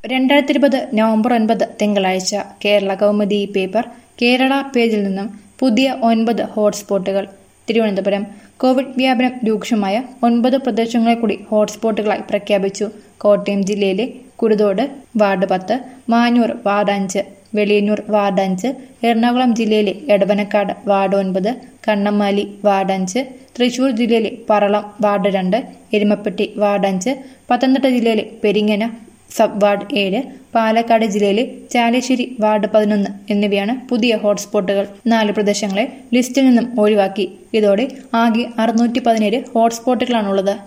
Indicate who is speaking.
Speaker 1: രണ്ടായിരത്തി ഇരുപത് നവംബർ ഒൻപത് തിങ്കളാഴ്ച കേരള കൗമുദി പേപ്പർ കേരള പേജിൽ നിന്നും പുതിയ ഒൻപത് ഹോട്ട്സ്പോട്ടുകൾ തിരുവനന്തപുരം കോവിഡ് വ്യാപനം രൂക്ഷമായ ഒൻപത് പ്രദേശങ്ങളെ കൂടി ഹോട്ട്സ്പോട്ടുകളായി പ്രഖ്യാപിച്ചു കോട്ടയം ജില്ലയിലെ കുരുതോട് വാർഡ് പത്ത് മാഞ്ഞൂർ വാർഡ് അഞ്ച് വെളിയന്നൂർ വാർഡ് അഞ്ച് എറണാകുളം ജില്ലയിലെ എടവനക്കാട് വാർഡ് ഒൻപത് കണ്ണമ്മാലി വാർഡ് അഞ്ച് തൃശൂർ ജില്ലയിലെ പറളം വാർഡ് രണ്ട് എരുമപ്പെട്ടി വാർഡ് അഞ്ച് പത്തനംതിട്ട ജില്ലയിലെ പെരിങ്ങന സബ് വാർഡ് ഏഴ് പാലക്കാട് ജില്ലയിലെ ചാലേശ്ശേരി വാർഡ് പതിനൊന്ന് എന്നിവയാണ് പുതിയ ഹോട്ട്സ്പോട്ടുകൾ നാല് പ്രദേശങ്ങളെ ലിസ്റ്റിൽ നിന്നും ഒഴിവാക്കി ഇതോടെ ആകെ അറുന്നൂറ്റി പതിനേഴ് ഹോട്ട്സ്പോട്ടുകളാണുള്ളത്